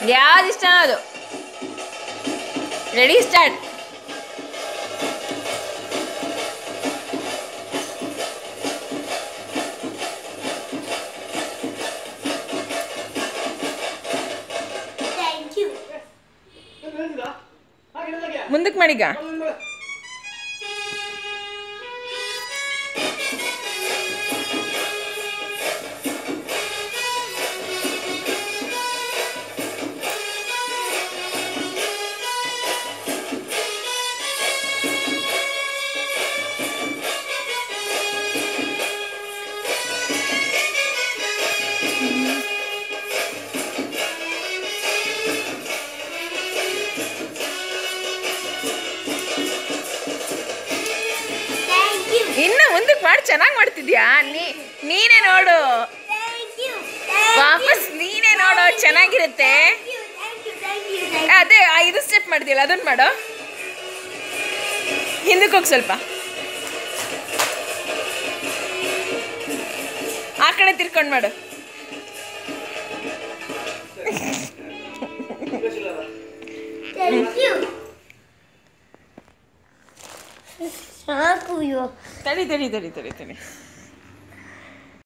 ಯಾವ್ದು ಇಷ್ಟ ಅದು ರೆಡಿ ಸ್ಟಾರ್ಟ್ ಥ್ಯಾಂಕ್ ಯು ಮುಂದಕ್ಕೆ ಮಾಡೀಗ ಥ್ಯಾಂಕ್ ಯು ಇನ್ನು ಮುಂದಕ್ಕೆ ಮಾಡಿ ಚೆನ್ನಾಗಿ ಮಾಡ್ತಿದ್ಯಾ ನೀ ನೀನೇ ನೋಡು ಥ್ಯಾಂಕ್ ಯು ವಾಪಸ್ ನೀನೇ ನೋಡು ಚೆನ್ನಾಗಿರುತ್ತೆ thank you thank you thank you ಅದೇ ಐದು ಸ್ಟೆಪ್ ಮಾಡಿದ್ಯಲ್ಲ ಅದನ್ನ ಮಾಡು ಹಿಂದಕ್ಕೆ ಹೋಗಿ ಸ್ವಲ್ಪ ಆ ಕಡೆ ತಿರ್ಕೊಂಡು ಮಾಡು ಥ್ಯಾಂಕ್ ಯು ಸಾಕು ಇವಾಗ ತಡಿ ತಡಿ ತಡಿ ತಡಿ ತಡಿ